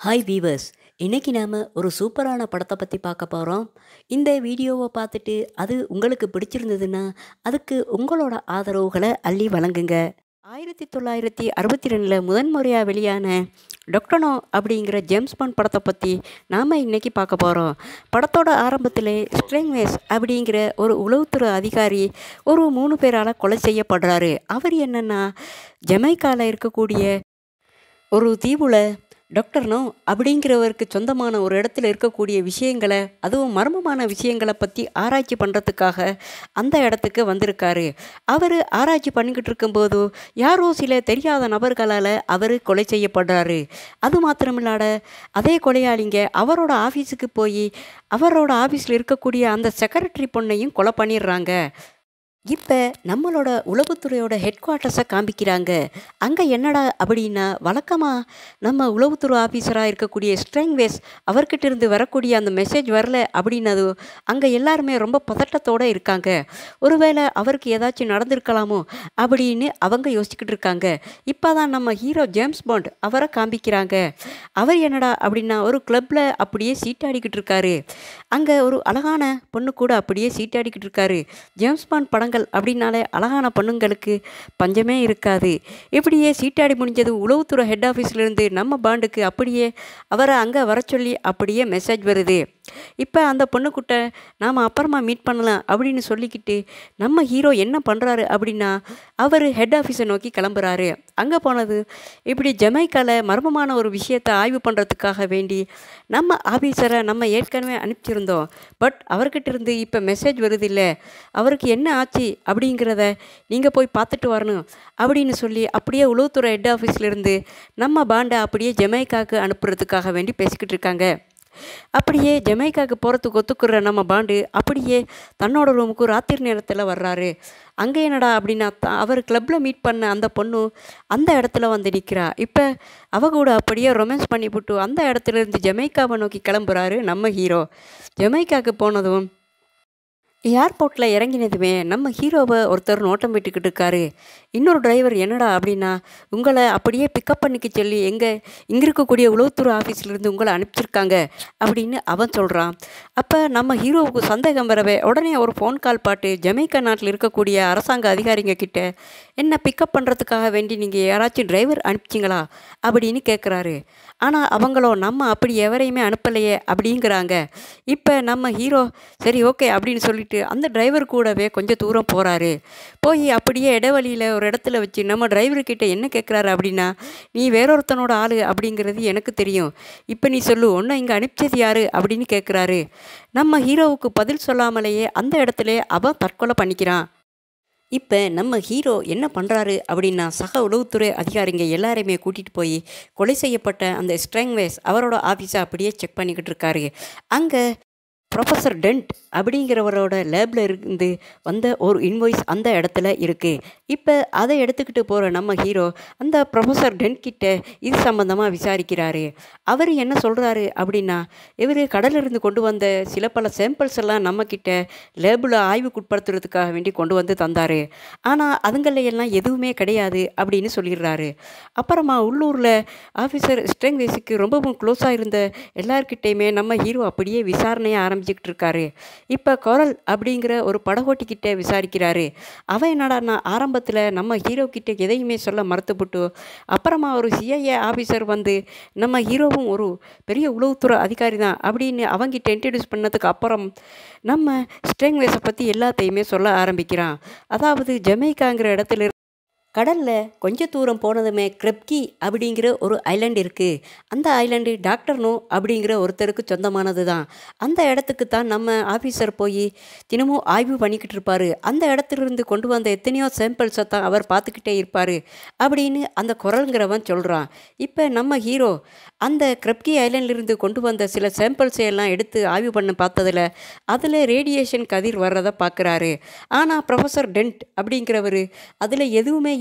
hi viewers இன்னைக்கு நாம் ஒரு சூப்பரான படத்தை பற்றி பார்க்க போகிறோம் இந்த வீடியோவை பார்த்துட்டு அது உங்களுக்கு பிடிச்சிருந்ததுன்னா அதுக்கு உங்களோட ஆதரவுகளை அள்ளி வழங்குங்க ஆயிரத்தி தொள்ளாயிரத்தி அறுபத்தி ரெண்டில் முதன்முறையாக வெளியான டொக்டனோ அப்படிங்கிற ஜேம்ஸ் பாண்ட் படத்தை பற்றி நாம் இன்றைக்கி பார்க்க போகிறோம் படத்தோட ஆரம்பத்தில் ஸ்ட்ரெங்வேஸ் அப்படிங்கிற ஒரு உளவுத்துறை அதிகாரி ஒரு மூணு பேரால் கொலை செய்யப்படுறாரு அவர் என்னென்னா ஜமைக்காவில் இருக்கக்கூடிய ஒரு தீவுல டாக்டர்னோ அப்படிங்கிறவருக்கு சொந்தமான ஒரு இடத்துல இருக்கக்கூடிய விஷயங்களை அதுவும் மர்மமான விஷயங்களை பற்றி ஆராய்ச்சி பண்ணுறதுக்காக அந்த இடத்துக்கு வந்திருக்காரு அவர் ஆராய்ச்சி பண்ணிக்கிட்டு இருக்கும்போது யாரோ சில தெரியாத நபர்களால் அவர் கொலை செய்யப்படுறாரு அது மாத்திரமில்லாத அதே கொலையாளிங்க அவரோட ஆஃபீஸுக்கு போய் அவரோட ஆஃபீஸில் இருக்கக்கூடிய அந்த செக்ரட்டரி பொண்ணையும் கொலை பண்ணிடுறாங்க இப்போ நம்மளோட உளவுத்துறையோட ஹெட் குவார்ட்டர்ஸை காமிக்கிறாங்க அங்கே என்னடா அப்படின்னா வழக்கமாக நம்ம உளவுத்துறை ஆஃபீஸராக இருக்கக்கூடிய ஸ்ட்ரெங்வேஸ் அவர்கிட்ட இருந்து வரக்கூடிய அந்த மெசேஜ் வரல அப்படின்னது அங்கே எல்லாருமே ரொம்ப பதட்டத்தோடு இருக்காங்க ஒருவேளை அவருக்கு ஏதாச்சும் நடந்திருக்கலாமோ அப்படின்னு அவங்க யோசிச்சுக்கிட்டு இருக்காங்க இப்போ தான் நம்ம ஹீரோ ஜேம்ஸ் பாண்ட் அவரை காமிக்கிறாங்க அவர் என்னடா அப்படின்னா ஒரு கிளப்பில் அப்படியே சீட்டாடிக்கிட்டு இருக்காரு அங்கே ஒரு அழகான பொண்ணு கூட அப்படியே சீட்டாடிக்கிட்டு இருக்காரு ஜேம்ஸ் பாண்ட் படங்கள் அப்படின்னாலே அழகான பொண்ணுங்களுக்கு பஞ்சமே இருக்காது இப்படியே சீட்டாடி முடிஞ்சது உளவுத்துறை ஹெட் ஆஃபீஸ்லேருந்து நம்ம பாண்டுக்கு அப்படியே அவரை அங்கே வர சொல்லி அப்படியே மெசேஜ் வருது இப்போ அந்த பொண்ணுக்கிட்ட நாம் அப்புறமா மீட் பண்ணலாம் அப்படின்னு சொல்லிக்கிட்டு நம்ம ஹீரோ என்ன பண்ணுறாரு அப்படின்னா அவர் ஹெட் ஆஃபீஸை நோக்கி கிளம்புறாரு அங்கே போனது இப்படி ஜமைக்கால மர்மமான ஒரு விஷயத்தை ஆய்வு பண்ணுறதுக்காக வேண்டி நம்ம ஆஃபீஸரை நம்ம ஏற்கனவே அனுப்பிச்சிருந்தோம் பட் அவர்கிட்ட இருந்து இப்போ மெசேஜ் வருது இல்லை அவருக்கு என்ன ஆச்சு அப்படிங்கிறத நீங்கள் போய் பார்த்துட்டு வரணும் அப்படின்னு சொல்லி அப்படியே உளவுத்துறை ஹெட் ஆஃபீஸ்லேருந்து நம்ம பாண்டை அப்படியே ஜமைக்காவுக்கு அனுப்புறதுக்காக வேண்டி பேசிக்கிட்டு இருக்காங்க அப்படியே ஜமைக்காவுக்கு போகிறதுக்கு ஒத்துக்குற நம்ம பாண்டு அப்படியே தன்னோட ரூமுக்கு ராத்திரி நேரத்தில் வர்றாரு அங்கே என்னடா அப்படின்னா த- அவர் கிளப்பில் மீட் பண்ண அந்த பொண்ணு அந்த இடத்துல வந்து நிற்கிறா இப்போ அவ கூட அப்படியே ரொமான்ஸ் பண்ணிவிட்டு அந்த இடத்துல இருந்து ஜமைக்காவை நோக்கி கிளம்புறாரு நம்ம ஹீரோ ஜமைக்காவுக்கு போனதும் ஏர்போர்ட்டில் இறங்கினதுமே நம்ம ஹீரோவை ஒருத்தர் நோட்டம் விட்டுக்கிட்டு இருக்காரு இன்னொரு டிரைவர் என்னடா அப்படின்னா உங்களை அப்படியே பிக்கப் பண்ணிக்க சொல்லி எங்கே இங்கே இருக்கக்கூடிய உளவுத்துறை ஆஃபீஸ்லேருந்து உங்களை அனுப்பிச்சிருக்காங்க அப்படின்னு அவன் சொல்கிறான் அப்போ நம்ம ஹீரோவுக்கு சந்தேகம் வரவே உடனே ஒரு ஃபோன் கால் பாட்டு ஜமைக்கா நாட்டில் இருக்கக்கூடிய அரசாங்க அதிகாரிங்க கிட்ட என்ன பிக்கப் பண்ணுறதுக்காக வேண்டி நீங்கள் யாராச்சும் டிரைவர் அனுப்பிச்சிங்களா அப்படின்னு கேட்குறாரு ஆனால் அவங்களோ நம்ம அப்படி எவரையுமே அனுப்பலையே அப்படிங்கிறாங்க இப்போ நம்ம ஹீரோ சரி ஓகே அப்படின்னு சொல்லிட்டு அந்த டிரைவர் கூடவே கொஞ்சம் தூரம் போகிறாரு போய் அப்படியே இடைவெளியில் ஒரு இடத்துல வச்சு நம்ம டிரைவர்கிட்ட என்ன கேட்குறாரு அப்படின்னா நீ வேறொருத்தனோட ஆள் அப்படிங்கிறது எனக்கு தெரியும் இப்போ நீ சொல்லு ஒன்று இங்கே அனுப்பிச்சது யாரு அப்படின்னு கேட்குறாரு நம்ம ஹீரோவுக்கு பதில் சொல்லாமலேயே அந்த இடத்துல அவன் தற்கொலை பண்ணிக்கிறான் இப்போ நம்ம ஹீரோ என்ன பண்ணுறாரு அப்படின்னா சக உளவுத்துறை அதிகாரிங்க எல்லாரையுமே கூட்டிகிட்டு போய் கொலை செய்யப்பட்ட அந்த ஸ்ட்ரெங்வேஸ் அவரோட ஆஃபீஸை அப்படியே செக் பண்ணிக்கிட்டு இருக்காரு அங்கே ப்ரொஃபஸர் டென்ட் அப்படிங்கிறவரோட லேபில் இருந்து வந்த ஒரு இன்வாய்ஸ் அந்த இடத்துல இருக்குது இப்போ அதை எடுத்துக்கிட்டு போகிற நம்ம ஹீரோ அந்த ப்ரொஃபஸர் டென்ட் கிட்ட இது சம்மந்தமாக விசாரிக்கிறாரு அவர் என்ன சொல்கிறாரு அப்படின்னா இவர் கடலிருந்து கொண்டு வந்த சில பல சாம்பிள்ஸ் எல்லாம் நம்மக்கிட்ட லேபில் ஆய்வுக்குட்படுத்துறதுக்காக வேண்டி கொண்டு வந்து தந்தார் ஆனால் அதுங்கள எல்லாம் எதுவுமே கிடையாது அப்படின்னு சொல்லிடுறாரு அப்புறமா உள்ளூரில் ஆஃபீஸர் ஸ்ட்ரெங்வேஸுக்கு ரொம்பவும் க்ளோஸாக இருந்த எல்லார்கிட்டேயுமே நம்ம ஹீரோ அப்படியே விசாரணையை ஆரம்பிச்சுக்கிட்டு இருக்காரு இப்போ குரல் அப்படிங்கிற ஒரு படகோட்டிக்கிட்ட விசாரிக்கிறாரு அவன் என்னடான்னா ஆரம்பத்தில் நம்ம ஹீரோ கிட்ட எதையுமே சொல்ல மறுத்துப்பட்டு அப்புறமா ஒரு சிஐஏ ஆஃபீஸர் வந்து நம்ம ஹீரோவும் ஒரு பெரிய உளவுத்துறை அதிகாரி தான் அப்படின்னு அவங்கிட்ட இன்ட்ரடியூஸ் பண்ணதுக்கு அப்புறம் நம்ம ஸ்ட்ரெங்வேஸை பற்றி எல்லாத்தையுமே சொல்ல ஆரம்பிக்கிறான் அதாவது ஜமைக்காங்கிற இடத்துல கடலில் கொஞ்ச தூரம் போனதுமே கிரெப்கி அப்படிங்கிற ஒரு ஐலாண்ட் இருக்குது அந்த ஐலாண்டு டாக்டர் நோ அப்படிங்கிற ஒருத்தருக்கு சொந்தமானது தான் அந்த இடத்துக்கு தான் நம்ம ஆஃபீஸர் போய் தினமும் ஆய்வு பண்ணிக்கிட்டு இருப்பார் அந்த இடத்துலேருந்து கொண்டு வந்த எத்தனையோ சாம்பிள்ஸை தான் அவர் பார்த்துக்கிட்டே இருப்பார் அப்படின்னு அந்த குரலுங்கிறவன் சொல்கிறான் இப்போ நம்ம ஹீரோ அந்த கிரெப்கி ஐலாண்ட்லேருந்து கொண்டு வந்த சில சாம்பிள்ஸை எல்லாம் எடுத்து ஆய்வு பண்ண பார்த்ததில் அதில் ரேடியேஷன் கதிர் வர்றதை பார்க்குறாரு ஆனால் ப்ரொஃபஸர் டென்ட் அப்படிங்கிறவர் அதில் எதுவுமே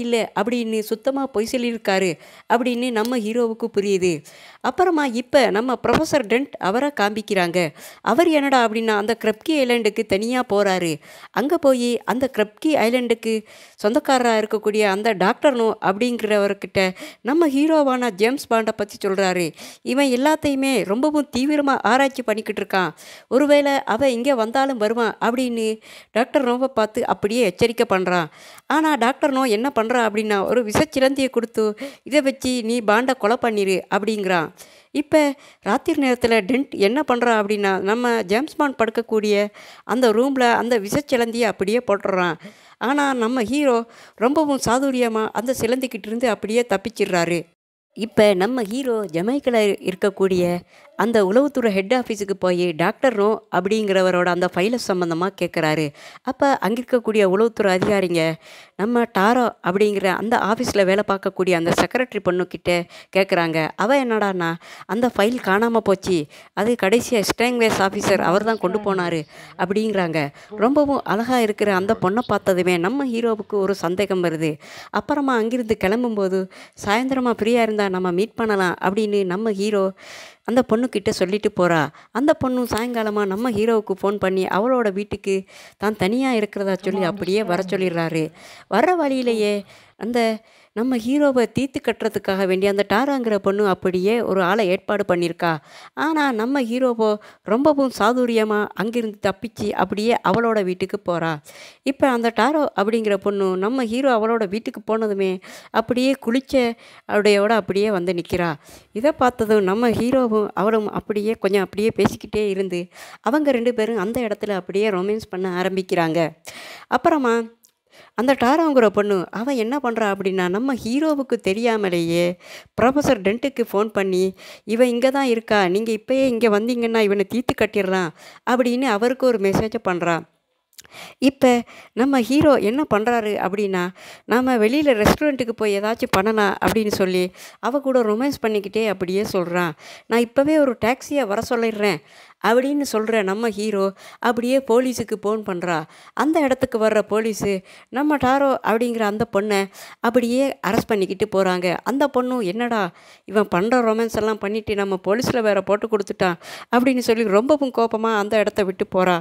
இல்லை அப்படின்னு சுத்தமாக பொய் சொல்லியிருக்காரு அப்படின்னு நம்ம ஹீரோவுக்கு புரியுது அப்புறமா இப்போ நம்ம ப்ரொஃபஸர் டென்ட் அவரை காண்பிக்கிறாங்க அவர் என்னடா அப்படின்னா அந்த கிரப்கி ஐலாண்டுக்கு தனியாக போகிறாரு அங்கே போய் அந்த கிரப்கி ஐலாண்டுக்கு சொந்தக்காரராக இருக்கக்கூடிய அந்த டாக்டர் நோ அப்படிங்கிறவர்கிட்ட நம்ம ஹீரோவான ஜேம்ஸ் பாண்டை பற்றி சொல்கிறாரு இவன் எல்லாத்தையுமே ரொம்பவும் தீவிரமாக ஆராய்ச்சி பண்ணிக்கிட்டு இருக்கான் ஒருவேளை அவன் இங்கே வந்தாலும் வருவான் அப்படின்னு டாக்டர் நோவை பார்த்து அப்படியே எச்சரிக்கை பண்ணுறான் ஆனால் டாக்டர் நோ என்ன பண்ணுறான் அப்படின்னா ஒரு விஷச்சிலந்தியை கொடுத்து இதை வச்சு நீ பாண்டை கொலை பண்ணிரு அப்படிங்கிறான் இப்போ ராத்திரி நேரத்தில் டென்ட் என்ன பண்ணுறான் அப்படின்னா நம்ம ஜேம்ஸ் பாண்ட் படுக்கக்கூடிய அந்த ரூமில் அந்த விஷச்சிலந்தியை அப்படியே போட்டுடுறான் ஆனால் நம்ம ஹீரோ ரொம்பவும் சாதுரியமாக அந்த சிலந்திக்கிட்ட இருந்து அப்படியே தப்பிச்சிடுறாரு இப்போ நம்ம ஹீரோ ஜமைக்கில் இருக்கக்கூடிய அந்த உளவுத்துறை ஹெட் ஆஃபீஸுக்கு போய் டாக்டர் நோ அப்படிங்கிறவரோட அந்த ஃபைலை சம்மந்தமாக கேட்குறாரு அப்போ அங்கே இருக்கக்கூடிய உளவுத்துறை அதிகாரிங்க நம்ம டாரோ அப்படிங்கிற அந்த ஆஃபீஸில் வேலை பார்க்கக்கூடிய அந்த செக்ரட்டரி பொண்ணுக்கிட்ட கேட்குறாங்க அவள் என்னடான்னா அந்த ஃபைல் காணாமல் போச்சு அது கடைசியாக ஸ்டேங்வேஸ் ஆஃபீஸர் அவர் தான் கொண்டு போனார் அப்படிங்கிறாங்க ரொம்பவும் அழகாக இருக்கிற அந்த பொண்ணை பார்த்ததுமே நம்ம ஹீரோவுக்கு ஒரு சந்தேகம் வருது அப்புறமா அங்கிருந்து கிளம்பும்போது சாயந்தரமாக ஃப்ரீயாக இருந்தால் நம்ம மீட் பண்ணலாம் அப்படின்னு நம்ம ஹீரோ அந்த பொண்ணுக்கிட்ட சொல்லிட்டு போகிறா அந்த பொண்ணும் சாயங்காலமாக நம்ம ஹீரோவுக்கு ஃபோன் பண்ணி அவளோட வீட்டுக்கு தான் தனியாக இருக்கிறதா சொல்லி அப்படியே வர சொல்லிடுறாரு வர வழியிலேயே அந்த நம்ம ஹீரோவை தீர்த்து கட்டுறதுக்காக வேண்டிய அந்த டாராங்கிற பொண்ணு அப்படியே ஒரு ஆளை ஏற்பாடு பண்ணியிருக்கா ஆனால் நம்ம ஹீரோவோ ரொம்பவும் சாதுரியமாக அங்கிருந்து தப்பிச்சு அப்படியே அவளோட வீட்டுக்கு போகிறா இப்போ அந்த டாரோ அப்படிங்கிற பொண்ணு நம்ம ஹீரோ அவளோட வீட்டுக்கு போனதுமே அப்படியே குளிச்ச அவடையோட அப்படியே வந்து நிற்கிறா இதை பார்த்ததும் நம்ம ஹீரோவும் அவளும் அப்படியே கொஞ்சம் அப்படியே பேசிக்கிட்டே இருந்து அவங்க ரெண்டு பேரும் அந்த இடத்துல அப்படியே ரொமான்ஸ் பண்ண ஆரம்பிக்கிறாங்க அப்புறமா அந்த டாராங்கிற பொண்ணு அவன் என்ன பண்ணுறா அப்படின்னா நம்ம ஹீரோவுக்கு தெரியாமலேயே ப்ரொஃபஸர் டென்ட்டுக்கு ஃபோன் பண்ணி இவன் இங்கே தான் இருக்கா நீங்கள் இப்போயே இங்கே வந்தீங்கன்னா இவனை தீர்த்து கட்டிடலாம் அப்படின்னு அவருக்கு ஒரு மெசேஜை பண்ணுறான் இப்போ நம்ம ஹீரோ என்ன பண்ணுறாரு அப்படின்னா நாம் வெளியில் ரெஸ்டாரண்ட்டுக்கு போய் ஏதாச்சும் பண்ணலாம் அப்படின்னு சொல்லி அவ கூட ரொமான்ஸ் பண்ணிக்கிட்டே அப்படியே சொல்கிறான் நான் இப்போவே ஒரு டாக்ஸியை வர சொல்லிடுறேன் அப்படின்னு சொல்கிற நம்ம ஹீரோ அப்படியே போலீஸுக்கு ஃபோன் பண்ணுறா அந்த இடத்துக்கு வர்ற போலீஸு நம்ம டாரோ அப்படிங்கிற அந்த பொண்ணை அப்படியே அரெஸ்ட் பண்ணிக்கிட்டு போகிறாங்க அந்த பொண்ணும் என்னடா இவன் பண்ணுற ரொமான்ஸ் எல்லாம் பண்ணிவிட்டு நம்ம போலீஸில் வேற போட்டு கொடுத்துட்டான் அப்படின்னு சொல்லி ரொம்பவும் கோபமாக அந்த இடத்த விட்டு போகிறா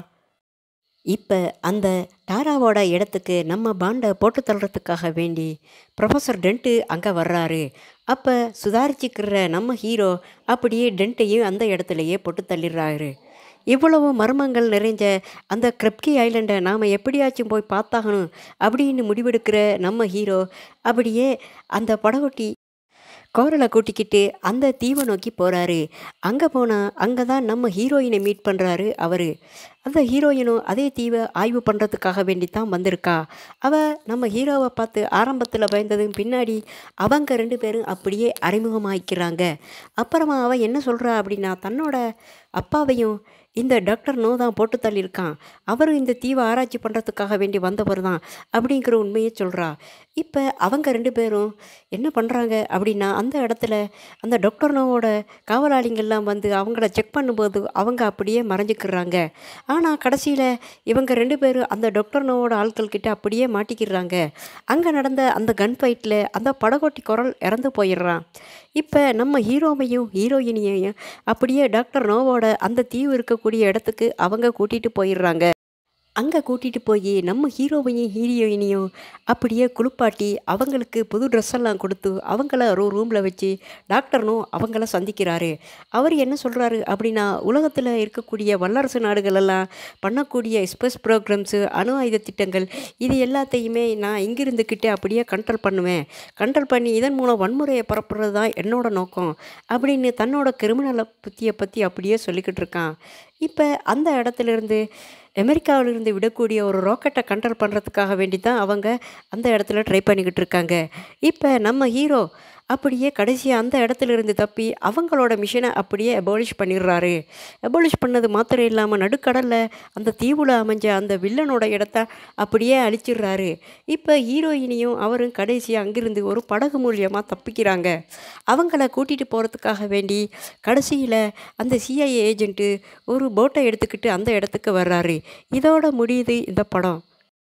இப்போ அந்த டாராவோட இடத்துக்கு நம்ம பாண்டை போட்டு தள்ளுறதுக்காக வேண்டி ப்ரொஃபஸர் டென்ட்டு அங்கே வர்றாரு அப்போ சுதாரிச்சுக்கிற நம்ம ஹீரோ அப்படியே டென்ட்டையும் அந்த இடத்துலையே போட்டு தள்ளிடுறாரு இவ்வளவு மர்மங்கள் நிறைஞ்ச அந்த கிரப்கி ஐலண்டை நாம் எப்படியாச்சும் போய் பார்த்தாகணும் அப்படின்னு முடிவெடுக்கிற நம்ம ஹீரோ அப்படியே அந்த படகொட்டி கோரலை கூட்டிக்கிட்டு அந்த தீவை நோக்கி போகிறாரு அங்கே போனால் அங்கே தான் நம்ம ஹீரோயினை மீட் பண்ணுறாரு அவர் அந்த ஹீரோயினும் அதே தீவை ஆய்வு பண்ணுறதுக்காக வேண்டி தான் வந்திருக்கா அவள் நம்ம ஹீரோவை பார்த்து ஆரம்பத்தில் பயந்ததும் பின்னாடி அவங்க ரெண்டு பேரும் அப்படியே அறிமுகமாகிக்கிறாங்க அப்புறமா அவள் என்ன சொல்கிறா அப்படின்னா தன்னோட அப்பாவையும் இந்த டாக்டர் நோ தான் போட்டு தள்ளியிருக்கான் அவரும் இந்த தீவை ஆராய்ச்சி பண்ணுறதுக்காக வேண்டி வந்தவர் தான் அப்படிங்கிற உண்மையை சொல்கிறா இப்போ அவங்க ரெண்டு பேரும் என்ன பண்ணுறாங்க அப்படின்னா அந்த இடத்துல அந்த டாக்டர் நோவோட காவலாளிங்கெல்லாம் வந்து அவங்கள செக் பண்ணும்போது அவங்க அப்படியே மறைஞ்சிக்கிறாங்க ஆனால் கடைசியில் இவங்க ரெண்டு பேரும் அந்த டாக்டர் நோவோட ஆட்கள் கிட்ட அப்படியே மாட்டிக்கிறாங்க அங்கே நடந்த அந்த கன் ஃபைட்டில் அந்த படகோட்டி குரல் இறந்து போயிடுறான் இப்போ நம்ம ஹீரோவையும் ஹீரோயினியையும் அப்படியே டாக்டர் நோவோட அந்த தீவு இருக்கக்கூடிய இடத்துக்கு அவங்க கூட்டிகிட்டு போயிடுறாங்க அங்கே கூட்டிகிட்டு போய் நம்ம ஹீரோவையும் ஹீரோயினையும் அப்படியே குளிப்பாட்டி அவங்களுக்கு புது ட்ரெஸ் எல்லாம் கொடுத்து அவங்கள ஒரு ரூமில் வச்சு டாக்டர்னும் அவங்கள சந்திக்கிறாரு அவர் என்ன சொல்கிறாரு அப்படின்னா உலகத்தில் இருக்கக்கூடிய வல்லரசு நாடுகளெல்லாம் பண்ணக்கூடிய ஸ்பேஸ் ப்ரோக்ராம்ஸு அணு ஆயுத திட்டங்கள் இது எல்லாத்தையுமே நான் இங்கிருந்துக்கிட்டே அப்படியே கண்ட்ரோல் பண்ணுவேன் கண்ட்ரோல் பண்ணி இதன் மூலம் வன்முறையை பரப்புறது தான் என்னோட நோக்கம் அப்படின்னு தன்னோட கிரிமினலை புத்தியை பற்றி அப்படியே சொல்லிக்கிட்டு இருக்கான் இப்போ அந்த இடத்துலேருந்து அமெரிக்காவிலிருந்து விடக்கூடிய ஒரு ராக்கெட்டை கண்ட்ரோல் பண்ணுறதுக்காக வேண்டி தான் அவங்க அந்த இடத்துல ட்ரை பண்ணிக்கிட்டு இருக்காங்க இப்போ நம்ம ஹீரோ அப்படியே கடைசியாக அந்த இடத்துல இருந்து தப்பி அவங்களோட மிஷனை அப்படியே அபாலிஷ் பண்ணிடுறாரு அபாலிஷ் பண்ணது மாத்திரம் இல்லாமல் நடுக்கடலில் அந்த தீவுல அமைஞ்ச அந்த வில்லனோட இடத்த அப்படியே அழிச்சிடுறாரு இப்போ ஹீரோயினியும் அவரும் கடைசியாக அங்கிருந்து ஒரு படகு மூலியமாக தப்பிக்கிறாங்க அவங்கள கூட்டிகிட்டு போகிறதுக்காக வேண்டி கடைசியில் அந்த சிஐஏ ஏஜென்ட்டு ஒரு போட்டை எடுத்துக்கிட்டு அந்த இடத்துக்கு வர்றாரு இதோட முடியுது இந்த படம்